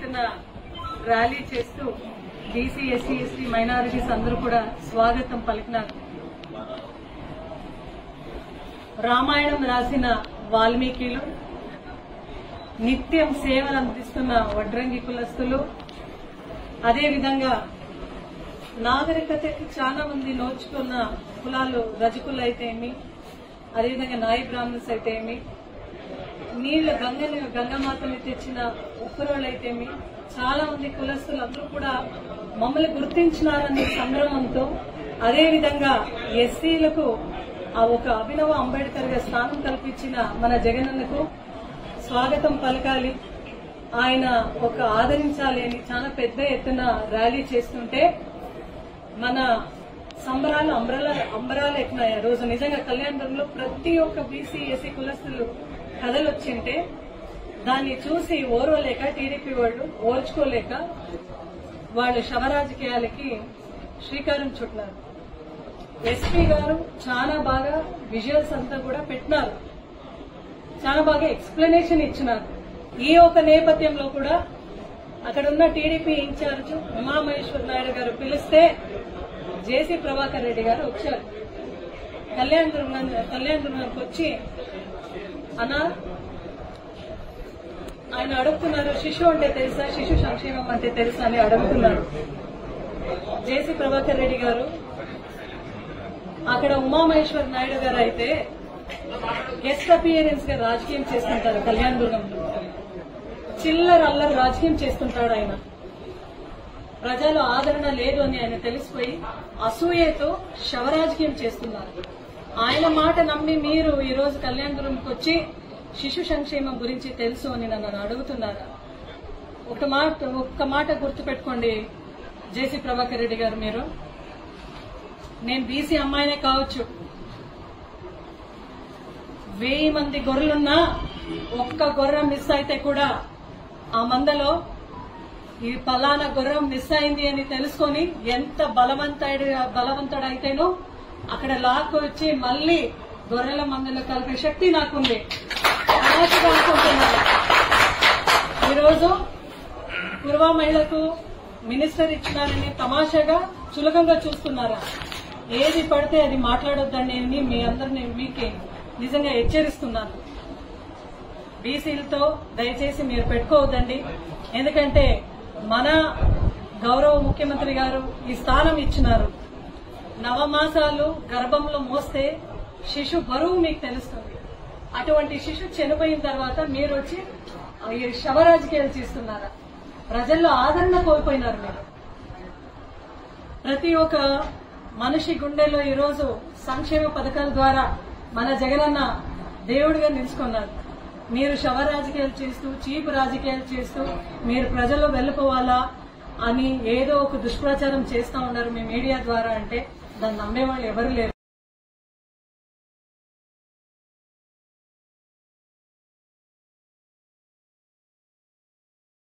ఎత్తున ర్యాలీ చేస్తూ BC SC ST minorities అందరూ కూడా స్వాగతం పలికినారు రామాయణం రాసిన వాల్మీకిలు నిత్యం సేవలు అందిస్తున్న వడ్రంగి కులస్తులు అదేవిధంగా నాగరికతకి చాలా మంది నోచుకున్న కులాలు రజకులు అయితే ఏమి అదేవిధంగా నాయి బ్రాహ్మణ్స్ అయితే ఏమి నీళ్ల గంగని గంగమాతని తెచ్చిన ఉప్పురోళ్ళు అయితేమి చాలా మంది కులస్తులు అందరూ కూడా మమ్మల్ని గుర్తించినారనే సంభ్రమంతో అదేవిధంగా ఎస్సీలకు ఆ ఒక అభినవ అంబేద్కర్ గా స్థానం కల్పించిన మన జగనన్నకు స్వాగతం పలకాలి ఆయన ఒక ఆదరించాలి అని చాలా పెద్ద ఎత్తున ర్యాలీ చేస్తుంటే మన సంబరాలు అంబరాల అంబరాలు ఎక్కినాయి ఆ రోజు నిజంగా కళ్యాణంలో ప్రతి ఒక్క బీసీ ఎస్సీ కులస్తులు కథలు వచ్చింటే దాన్ని చూసి ఓర్వలేక టీడీపీ వాళ్ళు ఓర్చుకోలేక వాళ్ళు శవరాజకీయాలకి శ్రీకారం చుట్టినారు ఎస్పీ గారు చాలా బాగా విజువల్స్ అంతా కూడా పెట్టినారు చాలా బాగా ఎక్స్ప్లెనేషన్ ఇచ్చినారు ఈ ఒక నేపథ్యంలో కూడా అక్కడ ఉన్న టీడీపీ ఇన్ఛార్జ్ ఉమామహేశ్వర్ నాయుడు గారు పిలిస్తే జేసీ ప్రభాకర్ రెడ్డి గారు వచ్చారు కళ్యాణ్ దుర్గం కళ్యాణ్ దుర్గంకి వచ్చి అన్నా ఆయన అడుగుతున్నారు శిశు అంటే తెలుసా శిశు సంక్షేమం అంటే తెలుసా అని అడుగుతున్నారు జేసీ ప్రభాకర్ రెడ్డి గారు అక్కడ ఉమామహేశ్వర్ నాయుడు గారు అయితే గెస్ట్ అపియరెన్స్ గా రాజకీయం చేస్తుంటారు కళ్యాణ్ దుర్గంలో చిల్లర అల్లరి రాజకీయం చేస్తుంటాడు ఆయన ప్రజలు ఆదరణ లేదు అని ఆయన తెలిసిపోయి అసూయతో శవరాజకీయం చేస్తున్నారు ఆయన మాట నమ్మి మీరు ఈ రోజు కళ్యాణపురంకి వచ్చి శిశు సంక్షేమం గురించి తెలుసు అని నన్ను అడుగుతున్నారా ఒక మాట ఒక్క మాట గుర్తుపెట్టుకోండి జేసీ ప్రభాకర్ రెడ్డి గారు మీరు నేను బీసీ అమ్మాయినే కావచ్చు వెయ్యి మంది గొర్రెలున్నా ఒక్క గొర్రె మిస్ అయితే కూడా ఆ మందలో ఈ పలానా గుర్రం మిస్ అయింది అని తెలుసుకొని ఎంత బలవంతుడు బలవంతుడైతేనో అక్కడ లాక్కు వచ్చి మళ్ళీ గొర్రెల మందలో కలిపే శక్తి నాకుంది తమాషగా అనుకుంటున్నాను ఈరోజు పూర్వ మహిళకు మినిస్టర్ ఇచ్చినారని తమాషాగా చులకంగా చూస్తున్నారా ఏది పడితే అది మాట్లాడొద్దని మీ అందరిని మీకే నిజంగా హెచ్చరిస్తున్నాను బీసీలతో దయచేసి మీరు పెట్టుకోవద్దండి ఎందుకంటే మన గౌరవ ముఖ్యమంత్రి గారు ఈ స్థానం ఇచ్చినారు నవమాసాలు గర్భంలో మోస్తే శిశు బరువు మీకు తెలుస్తుంది అటువంటి శిశు చనిపోయిన తర్వాత మీరు వచ్చి ఈ శవరాజకీయాలు చేస్తున్నారా ప్రజల్లో ఆదరణ కోల్పోయినారు మీరు ప్రతి ఒక్క మనిషి గుండెలో ఈరోజు సంక్షేమ పథకాల ద్వారా మన జగనన్న దేవుడిగా నిలుచుకున్నారు మీరు శవ రాజకీయాలు చేస్తూ చీపు రాజకీయాలు చేస్తూ మీరు ప్రజల్లో వెళ్ళిపోవాలా అని ఏదో ఒక దుష్ప్రచారం చేస్తా ఉన్నారు మీ మీడియా ద్వారా అంటే దాన్ని నమ్మేవాళ్ళు ఎవరు లేరు